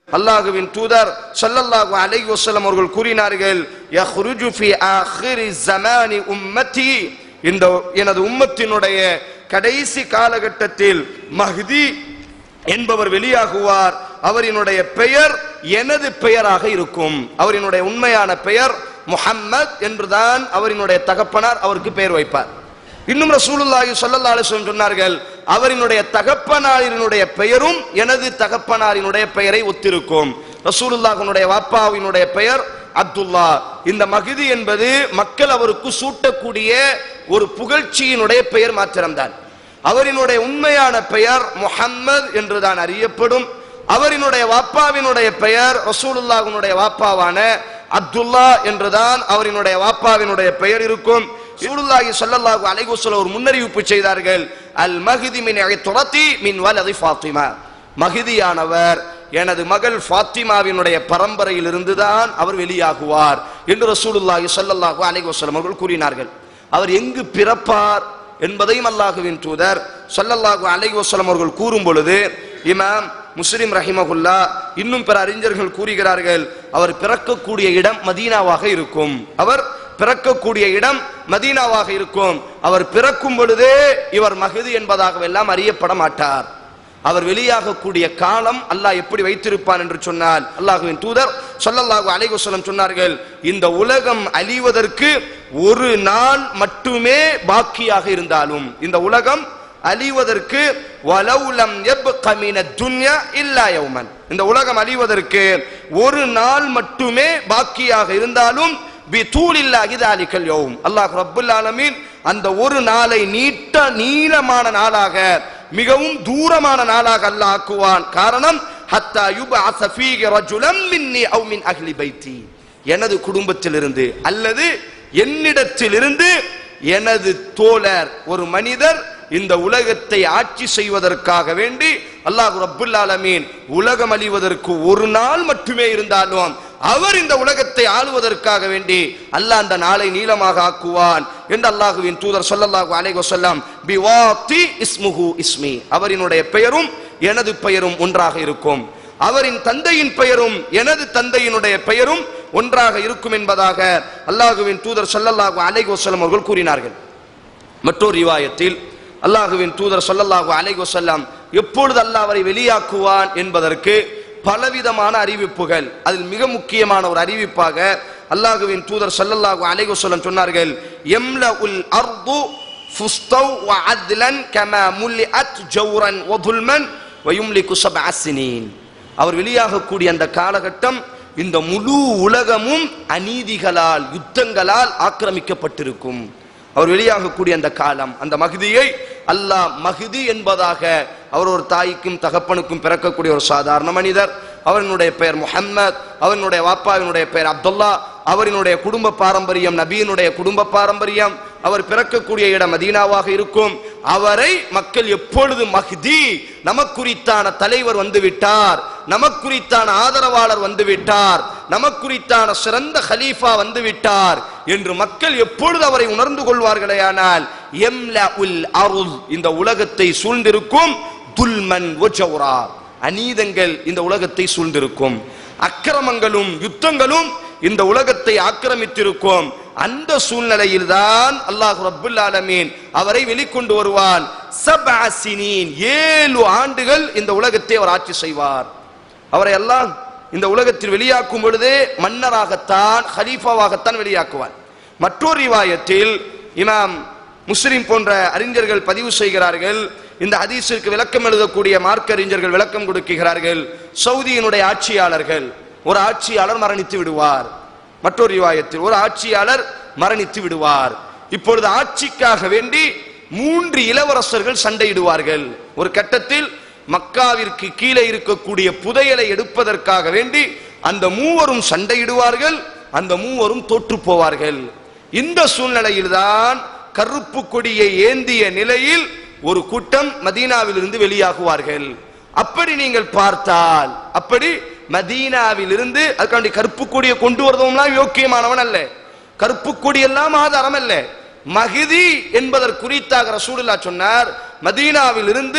அல்லாஹுவின் தூதர் ஸல்லல்லாஹு அலைஹி வஸல்லம் அவர்கள் கூறினார்கள் யஹ்ருஜு ஃபி ஆখিরি ஸமானி உம்மத்தி இந்த எனது உம்மத்தினுடைய கடைசி காலகட்டத்தில் மஹ்தி என்பவர் வெளியாகுவார் அவரினுடைய பெயர் எனது பெயராக இருக்கும் அவரினுடைய உண்மையான பெயர் முஹம்மத் என்றுதான் அவரினுடைய தகப்பனார் அவருக்கு பெயர் வைப்பார் இன்னும் ரசூலுல்லாஹி ஸல்லல்லாஹு அலைஹி வஸல்லம் சொன்னார்கள் அவரினுடைய தகப்பனாரினுடைய பெயரும் எனது தகப்பனாரினுடைய பெயரை ஒத்திருக்கும் ரசூலுல்லாஹினுடைய வாப்பாவினுடைய பெயர் அப்துல்லா இந்த மகிதி என்பது மக்கள் அவருக்கு சூட்டக்கூடிய ஒரு புகழ்ச்சியினுடைய பெயர் மாத்திரம்தான் அவரினுடைய உண்மையான பெயர் முஹம்மத் என்றுதான் அறியப்படும் அவரினுடைய வாப்பாவினுடைய பெயர் ரசூலுல்லாஹினுடைய வாப்பாவான அப்துல்லா என்றுதான் அவரினுடைய வாப்பாவினுடைய பெயர் இருக்கும் ரசூலுல்லாஹி ஸல்லல்லாஹு அலைஹி வஸல்லம் ஒரு முன்னறிவிப்பு செய்தார்கள் அல் மஹ்தி மின் துரத்தி மின் வலதி ஃபாத்திமா மஹ்தியானவர் எனது மகள் ஃபாத்திமாவினுடைய பரம்பரையில் இருந்துதான் அவர் வெளியாகுவார் என்று ரசூலுல்லாஹி ஸல்லல்லாஹு அலைஹி வஸல்லம் அவர்கள் கூறினார்கள் அவர் எங்கு பிறப்பார் என்பதையும் அல்லாஹுவின் தூதர் ஸல்லல்லாஹு அலைஹி வஸல்லம் அவர்கள் கூறும் பொழுது இமாம் முஸ்லிம் ரஹிமகுல்லா இன்னும் பிற அறிஞர்கள் கூறுகிறார்கள் அவர் பிறக்கக்கூடிய இடம் மதீனாவாக இருக்கும் அவர் பிறக்கக்கூடிய இடம் மதீனாவாக இருக்கும் அவர் பிறக்கும் பொழுதே இவர் மகதி என்பதாகவெல்லாம் அறியப்பட மாட்டார் அவர் வெளியாகக்கூடிய காலம் அல்லாஹ் எப்படி வைத்திருப்பான் என்று சொன்னால் அல்லாஹுவின் தூதர் சொல்லல்லாஹு அலைஹி வஸல்லம் சொன்னார்கள் இந்த உலகம் அழிவதற்கு ஒரு நாள் மட்டுமே பாக்கியாக இருந்தாலும் இந்த உலகம் அழிவதற்கு வலவுலம் யப்க மின துன்யா இல்லா யௌமன் இந்த உலகம் அழிவதற்கு ஒரு நாள் மட்டுமே பாக்கியாக இருந்தாலும் பி தூளில்லாஹி தாலிக்கல் யௌம் அல்லாஹ் ரப்புல் ஆலமீன் அந்த ஒரு நாளை நீட்ட நீளமான நாளாக மிகவும் தூரமான நாளாக அல்லாஹ் ஆக்குவான் காரணம் ஹத்தா யுபஅஸ ஃபீஹி ரஜுலம் மின்னி அவ் மின் அஹ்லி பைத்தி எனது குடும்பத்திலிருந்து அல்லது என்னிடத்திலிருந்து எனது தோழர் ஒரு மனிதர் இந்த உலகத்தை ஆட்சி செய்வதற்காக வேண்டி அல்லாஹ் ரப்புல் ஆலமீன் உலகம் அழிவதற்கு ஒரு நாள் மட்டுமே இருந்தாலும் அவர் இந்த உலகத்தை ஆளுவதற்காக வேண்டி அல்லாஹ் அந்த நாளை நீளமாக ஆக்குவான் என்று அல்லாஹுவின் தூதர் ஸல்லல்லாஹு அலைஹி வஸல்லம் பிவாத்தி இஸ்முஹு இஸ்மி அவரினுடைய பெயரும் எனது பெயரும் ஒன்றாக இருக்கும் அவரின் தந்தையின் பெயரும் எனது தந்தையினுடைய பெயரும் ஒன்றாக இருக்கும் என்பதாக அல்லாஹுவின் தூதர் ஸல்லல்லாஹு அலைஹி வஸல்லம் அவர்கள் கூறினார்கள் மற்றொரு ரிவாயத்தில் அல்லாஹுவின் தூதர் ஸல்லல்லாஹு அலைஹி வஸல்லம் எப்பொழுது அல்லாஹ் அவரை வெளியாக்குவான் என்பதற்கு பலவிதமான அறிவிப்புகள் அதில் மிக முக்கியமான ஒரு அறிவிப்பாக அல்லாஹுவின் தூதர் ஸல்லல்லாஹு அலைஹி வஸல்லம் சொன்னார்கள் யம்லஉல் அர்து ஃபுஸ்தவ் வ அத்லன் கமா முல்லிஅத் ஜௌரன் வ துல்மன் வ யும்லிகு சப்அ சினீன் அவர் வெளியாகக்கூடிய அந்த காலகட்டம் இந்த முழு உலகமும் அநீதிகளால் யுத்தங்களால் ஆக்கிரமிக்கப்பட்டிருக்கும் அவர் வெளியாகக்கூடிய அந்த காலம் அந்த மகிதியை அல்லாஹ் மகிதி என்பதாக அவர் ஒரு தாய்க்கும் தகப்பனுக்கும் பிறக்கக்கூடிய ஒரு சாதாரண மனிதர் அவரினுடைய பெயர் முஹம்மத் அவரினுடைய வாப்பாவினுடைய பெயர் அப்துல்லா அவரினுடைய குடும்ப பாரம்பரியம் நபியினுடைய குடும்ப பாரம்பரியம் அவர் பிறக்கக்கூடிய இடம் மதீனாவாக இருக்கும் அவரை மக்கள் எப்பொழுது மஹ்தி நமக்குரித்தான தலைவர் வந்து விட்டார் நமக்குரித்தான ஆதரவாளர் வந்து விட்டார் நமக்குரித்தான சிறந்த ஹலீஃபா வந்து விட்டார் என்று மக்கள் எப்பொழுது அவரை உணர்ந்து கொள்வார்களேயானால் எம்ல உல் அருள் இந்த உலகத்தை சூழ்ந்திருக்கும் துல்மன் ஒஜௌரா அநீதங்கள் இந்த உலகத்தை சூழ்ந்திருக்கும் அக்கிரமங்களும் யுத்தங்களும் இந்த உலகத்தை ஆக்கிரமித்திருக்கும் அந்த சூழ்நிலையில் தான் அல்லாஹ் ரப்புல் ஆலமீன் அவரை வெளிக்கொண்டு வருவான் சப்அ சினீன் ஏழு ஆண்டுகள் இந்த உலகத்தை அவர் ஆட்சி செய்வார் அவரை எல்லாம் இந்த உலகத்தில் வெளியாக்கும் பொழுதே மன்னராகத்தான் ஹலீஃபாவாகத்தான் வெளியாக்குவார் மற்றொரு ரிவாயத்தில் இமாம் முஸ்லிம் போன்ற அறிஞர்கள் பதிவு செய்கிறார்கள் இந்த ஹதீஸிற்கு விளக்கம் எழுதக்கூடிய மார்க்க அறிஞர்கள் விளக்கம் கொடுக்கிறார்கள் சவுதியினுடைய ஆட்சியாளர்கள் ஒரு ஆட்சியாளர் மரணித்து விடுவார் மற்றொரு ரிவாயத்தில் ஒரு ஆட்சியாளர் மரணித்து விடுவார் இப்பொழுது ஆட்சிக்காக வேண்டி மூன்று இளவரசர்கள் சண்டையிடுவார்கள் ஒரு கட்டத்தில் மக்காவிற்கு கீழே இருக்கக்கூடிய புதையலை எடுப்பதற்காக வேண்டி அந்த மூவரும் சண்டையிடுவார்கள் அந்த மூவரும் தோற்று போவார்கள் இந்த சூழ்நிலையில்தான் கருப்பு கொடியை ஏந்திய நிலையில் ஒரு கூட்டம் மதீனாவிலிருந்து வெளியாகுவார்கள் அப்படி நீங்கள் பார்த்தால் அப்படி மதீனாவிலிருந்து அதுக்காண்டி கருப்பு கொடியை கொண்டு வருவதும்லாம் யோக்கியமானவன் அல்ல கருப்பு கொடி எல்லாம் ஆதாரம் அல்ல மகிதி என்பதற்குறித்தாக ரசூலுல்லா சொன்னார் மதீனாவில் இருந்து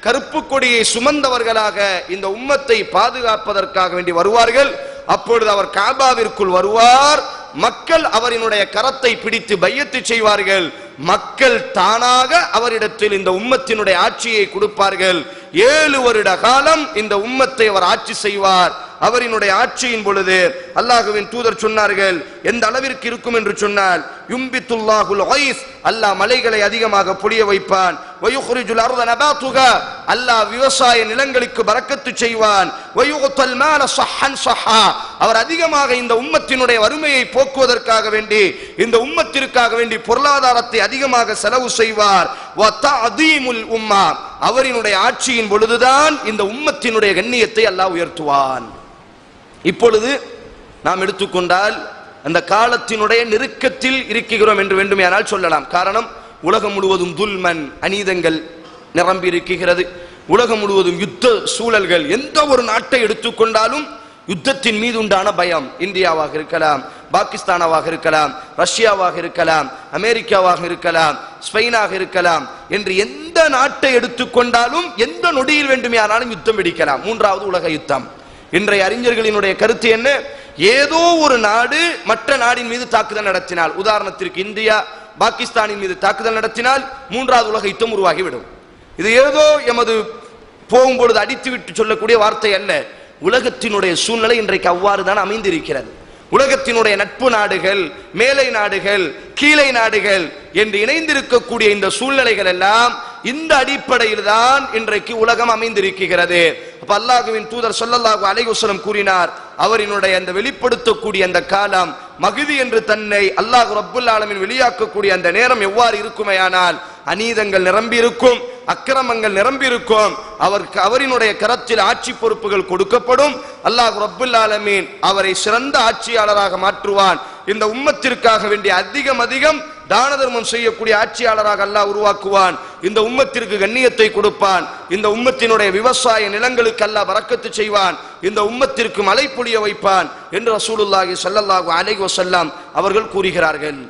கருப்பு கொடியை சுமந்தவர்களாக இந்த உம்மத்தை பாதுகாப்பதற்காக வேண்டி வருவார்கள் அப்பொழுது அவர் காபாவிற்குள் வருவார் மக்கள் அவரினுடைய கரத்தை பிடித்து பையத்து செய்வார்கள் மக்கள் தானாக அவரிடத்தில் இந்த உம்மத்தினுடைய ஆட்சியை கொடுப்பார்கள் ஏழு வருட காலம் இந்த உம்மத்தை அவர் ஆட்சி செய்வார் அவரினுடைய ஆட்சியின் பொழுது அல்லாஹுவின் தூதர் சொன்னார்கள் எந்த அளவிற்கு இருக்கும் என்று சொன்னால் யும்பித்துல்லாஹுல் ஒய்ஸ் அல்லாஹ் மலைகளை அதிகமாக பொழிய வைப்பான் வயுஹ்ரிஜுல் அர்த நபாத்துகா அல்லாஹ் விவசாய நிலங்களுக்கு பரக்கத்து செய்வான் வயுகுத்தல் மால ஸஹன் ஸஹா அவர் அதிகமாக இந்த உம்மத்தினுடைய வறுமையை போக்குவதற்காக வேண்டி இந்த உம்மத்திற்காக வேண்டி பொருளாதாரத்தை அதிகமாக செலவு செய்வார் வதஅதீமுல் உம்மா அவரினுடைய ஆட்சியின் பொழுதுதான் இந்த உம்மத்தினுடைய கண்ணியத்தை அல்லாஹ் உயர்த்துவான் இப்பொழுது நாம் எடுத்துக்கொண்டால் அந்த காலத்தினுடைய நெருக்கத்தில் இருக்கிறோம் என்று வேண்டுமேயானால் சொல்லலாம் காரணம் உலகம் முழுவதும் துல்மன் அநீதங்கள் நிரம்பி இருக்கிறது உலகம் முழுவதும் யுத்த சூழல்கள் எந்த ஒரு நாட்டை எடுத்துக்கொண்டாலும் யுத்தத்தின் மீது உண்டான பயம் இந்தியாவாக இருக்கலாம் பாகிஸ்தானாவாக இருக்கலாம் ரஷ்யாவாக இருக்கலாம் அமெரிக்காவாக இருக்கலாம் ஸ்பெயினாக இருக்கலாம் என்று எந்த நாட்டை எடுத்துக்கொண்டாலும் எந்த நொடியில் வேண்டுமேயானாலும் யுத்தம் வெடிக்கலாம் மூன்றாவது உலக யுத்தம் இன்றைய அறிஞர்களினுடைய கருத்து என்ன ஏதோ ஒரு நாடு மற்ற நாடின் மீது தாக்குதல் நடத்தினால் உதாரணத்திற்கு இந்தியா பாகிஸ்தானின் மீது தாக்குதல் நடத்தினால் மூன்றாவது உலக யுத்தம் உருவாகிவிடும் இது ஏதோ எமது போகும்பொழுது அடித்து விட்டு சொல்லக்கூடிய வார்த்தை அல்ல உலகத்தினுடைய சூழ்நிலை இன்றைக்கு அவ்வாறு தான் அமைந்திருக்கிறது உலகத்தினுடைய நட்பு நாடுகள் மேலை நாடுகள் கீழை நாடுகள் என்று இணைந்திருக்கக்கூடிய இந்த சூழ்நிலைகள் எல்லாம் இந்த அடிப்படையில் தான் இன்றைக்கு உலகம் அமைந்திருக்கிறது அப்ப அல்லாஹுவின் தூதர் சொல்லல்லாஹு அலைஹி வஸல்லம் கூறினார் அவரினுடைய அந்த வெளிப்படுத்தக்கூடிய அந்த காலம் மகிதி என்று தன்னை அல்லாஹ் ரப்புல் ஆலமீன் வெளியாக்கக்கூடிய அந்த நேரம் எவ்வாறு இருக்குமேயானால் அநீதங்கள் நிரம்பி இருக்கும் அக்கிரமங்கள் நிரம்பி இருக்கும் அவருக்கு அவரினுடைய கரத்தில் ஆட்சி பொறுப்புகள் கொடுக்கப்படும் அல்லாஹ் ரப்புல் ஆலமீன் அவரை சிறந்த ஆட்சியாளராக மாற்றுவான் இந்த உம்மத்திற்காக வேண்டிய அதிகம் அதிகம் தான தர்மம் செய்யக்கூடிய ஆட்சியாளராக அல்லாஹ் உருவாக்குவான் இந்த உம்மத்திற்கு கண்ணியத்தை கொடுப்பான் இந்த உம்மத்தினுடைய விவசாய நிலங்களுக்கு அல்லாஹ் பறக்கத்து செய்வான் இந்த உம்மத்திற்கு மழை பொழிய வைப்பான் என்று ரசூலுல்லாஹி ஸல்லல்லாஹு அலைஹி வஸல்லம் அவர்கள் கூறுகிறார்கள்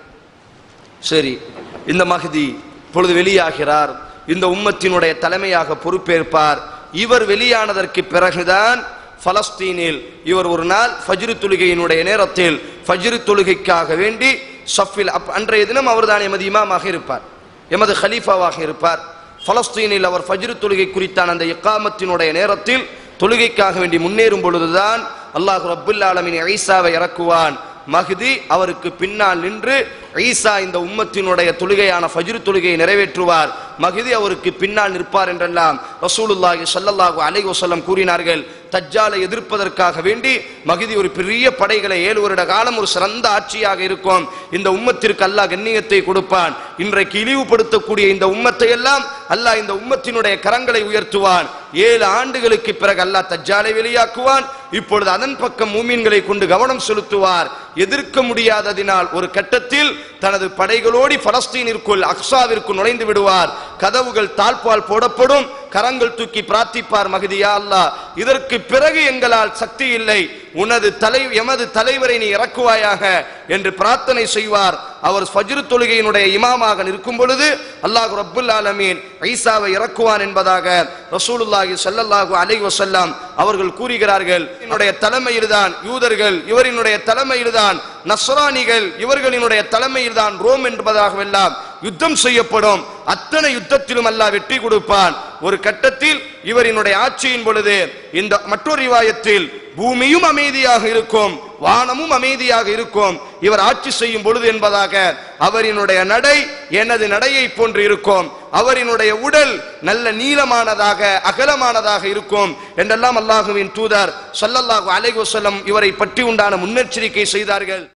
சரி இந்த மஹதி இப்பொழுது வெளியாகிறார் இந்த உம்மத்தினுடைய தலைமையாக பொறுப்பேற்பார் இவர் வெளியானதற்கு பிறகுதான் பலஸ்தீனில் இவர் ஒரு நாள் ஃபஜ்ரு தொழுகையினுடைய நேரத்தில் ஃபஜ்ரு தொழுகைக்காக வேண்டி சஃபில் அப் அன்றைய தினம் அவர்தான் எமது இமாமாக இருப்பார் எமது ஹலீஃபாவாக இருப்பார் பலஸ்தீனில் அவர் ஃபஜ்ரு தொழுகை குறித்தான அந்த இக்காமத்தினுடைய நேரத்தில் தொழுகைக்காக வேண்டி முன்னேறும் பொழுதுதான் அல்லாஹ் ரப்புல் ஆலமின் ஈசாவை இறக்குவான் மஹ்தி அவருக்கு பின்னால் நின்று ஈசா இந்த உம்மத்தினுடைய தொழுகையான ஃபஜ்ரு தொழுகையை நிறைவேற்றுவார் மஹ்தி அவருக்கு பின்னால் நிற்பார் என்றெல்லாம் ரசூலுல்லாஹி ஸல்லல்லாஹு அலைஹி வஸல்லம் கூறினார்கள் தஜ்ஜாலை எதிர்ப்பதற்காக வேண்டி மகிதி ஒரு பெரிய படைகளை ஏழு வருட காலம் ஒரு சிறந்த ஆட்சியாக இருக்கும் இந்த உம்மத்திற்கு அல்லாஹ் கண்ணியத்தை கொடுப்பான் இன்றைக்கு இழிவுபடுத்தக்கூடிய இந்த உம்மத்தை எல்லாம் அல்லாஹ் இந்த உம்மத்தினுடைய கரங்களை உயர்த்துவான் ஏழு ஆண்டுகளுக்கு பிறகு அல்லாஹ் தஜ்ஜாலை வெளியாக்குவான் இப்பொழுது அதன் பக்கம் மூமீன்களை கொண்டு கவனம் செலுத்துவார் எதிர்க்க முடியாததினால் ஒரு கட்டத்தில் தனது படைகளோடி பலஸ்தீனிற்குள் அக்ஸாவிற்குள் நுழைந்து விடுவார் கதவுகள் தாழ்பால் போடப்படும் கரங்கள் தூக்கி பிரார்த்திப்பார் மகதியா அல்லாஹ் இதற்கு பிறகு எங்களால் சக்தி இல்லை உனது தலை எமது தலைவரை நீ இறக்குவாயாக என்று பிரார்த்தனை செய்வார் அவர் ஃபஜ்ரு தொழுகையினுடைய இமாமாக நிற்கும் பொழுது அல்லாஹ் ரப்புல் ஆலமீன் ஈசாவை இறக்குவான் என்பதாக ரசூலுல்லாஹி ஸல்லல்லாஹு அலைஹி வஸல்லம் அவர்கள் கூறுகிறார்கள் என்னுடைய தலைமையில்தான் யூதர்கள் இவரினுடைய தலைமையில்தான் நஸ்ரானிகள் இவர்களினுடைய தலைமையில்தான் ரோம் என்பதாகவெல்லாம் யுத்தம் செய்யப்படும் அத்தனை யுத்தத்திலும் அல்லாஹ் வெற்றி கொடுப்பான் ஒரு கட்டத்தில் இவரினுடைய ஆட்சியின் பொழுது இந்த மற்றொரு ரிவாயத்தில் பூமியும் அமைதியாக இருக்கும் வானமும் அமைதியாக இருக்கும் இவர் ஆட்சி செய்யும் பொழுது என்பதாக அவரினுடைய நடை எனது நடையை போன்று இருக்கும் அவரினுடைய உடல் நல்ல நீளமானதாக அகலமானதாக இருக்கும் என்றெல்லாம் அல்லாஹுவின் தூதர் ஸல்லல்லாஹு அலைஹி வஸல்லம் இவரை பற்றி உண்டான முன்னெச்சரிக்கை செய்தார்கள்